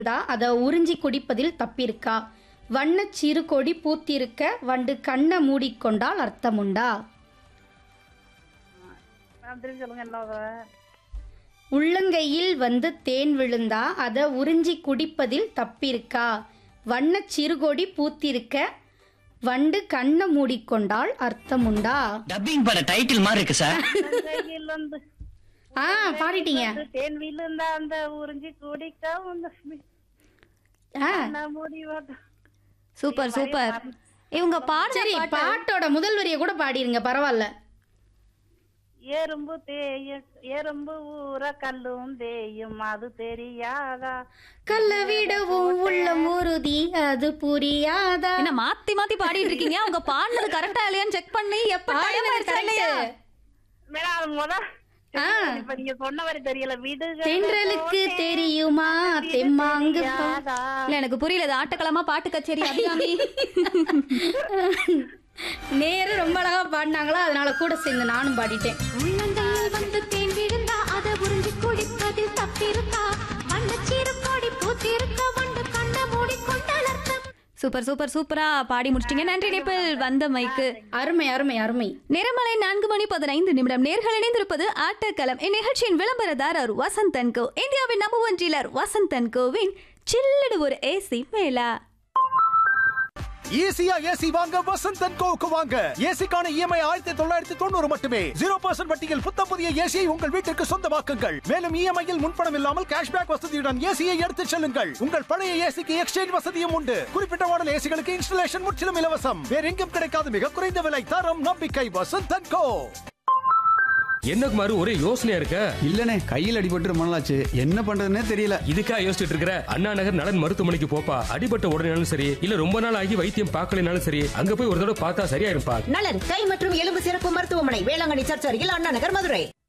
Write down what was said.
இருந்தா அதை உறிஞ்சி குடிப்பதில் தப்பிருக்கா வண்ணச் சிறு கொடி பூத்திருக்க வண்டு கண்ணை மூடிக்கொண்டால் அர்த்தமுண்டா நான் திரும்பி சொல்லுங்க என்ன உள்ளங்கையில் வந்து தேன் விழுந்தா அதை உறிஞ்சி குடிப்பதில் தப்பிருக்கா வண்ணச் சிறுகொடி பூத்திருக்க வண்டு கண்ணை மூடிக்கொண்டால் அர்த்தமுண்டா டப்பிங் பட டைட்டில் மாதிரி இருக்கு சார் கையில் வந்து ஆ பாடிட்டீங்க வந்து தேன் விழுந்தா அந்த உறிஞ்சி குடிக்க வந்து ஆ நான் முடிவாட்ட சூப்பர் சூப்பர் இவங்க பாடுற சரி பாட்டு பாட்டோட முதல் வரியை கூட பாடிருங்க பரவாயில்ல எறும்பு தேய எறும்பு ஊற கல்லும் தேயும் அது தெரியாதா கல்ல விடவும் உள்ளம் உறுதி அது புரியாதா என்ன மாத்தி மாத்தி பாடிட்டு இருக்கீங்க அவங்க பாடுனது கரெக்டா இல்லையான்னு செக் பண்ணி எப்ப time பாடினது ஆயிடுச்சா இல்லையா? correct. மேடம் அது முத ஆ. இப்ப நீங்க சொன்ன வரை தெரியல விடுக தென்றலுக்கு தெரியுமா தெம்மாங்கு பா- தெரியாதா இல்ல எனக்கு புரியல இது ஆட்டக்களமா பாட்டு கச்சேரி அபிராமி நேரு ரொம்ப அழகா பாடினாங்களா அதனால கூட சேர்ந்து நானும் பாடிட்டேன் உள்ளங்கையில் வந்து தேன் விழுந்தா அதை உறிஞ்சி குடிப்பதில் தப்பிருக்கா வண்ணச்சீரு கொடி பூத்திருக்க வண்டு கண்ண மூடிக்கொண்டால் அர்த்தம் சூப்பர் சூப்பர் சூப்பரா பாடி முடிச்சிட்டீங்க நன்றி நேபிள் வந்த மைக்கு அருமை அருமை அருமை நிறமலை நான்கு மணி பதினைந்து நிமிடம் நேர்கள் இணைந்திருப்பது ஆட்டக்களம் இந்நிகழ்ச்சியின் விளம்பரதாரர் வசந்தன் கோ இந்தியாவின் நம்பர் ஒன் டீலர் வசந்தன் கோவின் சில்லுடு ஒரு ஏசி மேலா ஈஸியா ஏசி வாங்க வசந்தன் கோவுக்கு வாங்க ஏசிக்கான இஎம்ஐ ஆயிரத்தி தொள்ளாயிரத்தி தொண்ணூறு மட்டுமே ஜீரோ பர்சன்ட் வட்டியில் புத்த புதிய ஏசியை உங்கள் வீட்டிற்கு சொந்தமாக்குங்கள் மேலும் இஎம்ஐயில் முன்பணம் இல்லாமல் கேஷ்பேக் வசதியுடன் ஏசியை எடுத்துச் செல்லுங்கள் உங்கள் பழைய ஏசிக்கு எக்ஸ்சேஞ்ச் வசதியும் உண்டு குறிப்பிட்ட மாடல் ஏசிகளுக்கு இன்ஸ்டலேஷன் முற்றிலும் இலவசம் வேற எங்கும் கிடைக்காத மிக குறைந்த விலை தரம் நம்பிக்கை வசந்தன் கோ என்ன குமாரு ஒரே யோசனையா இருக்க இல்லனே கையில் அடிபட்டு ரொம்ப நாளாச்சு என்ன பண்றதுன்னே தெரியல இதுக்கா யோசிச்சுட்டு இருக்கிற அண்ணா நகர் நலன் மருத்துவமனைக்கு போப்பா அடிபட்ட உடனேனாலும் சரி இல்ல ரொம்ப நாள் ஆகி வைத்தியம் பார்க்கலனாலும் சரி அங்க போய் ஒரு தடவை பார்த்தா சரியாயிருப்பா நலன் கை மற்றும் எலும்பு சிறப்பு மருத்துவமனை வேளாங்கண்ணி சர்ச் அருகில் அண்ணா நகர் மதுரை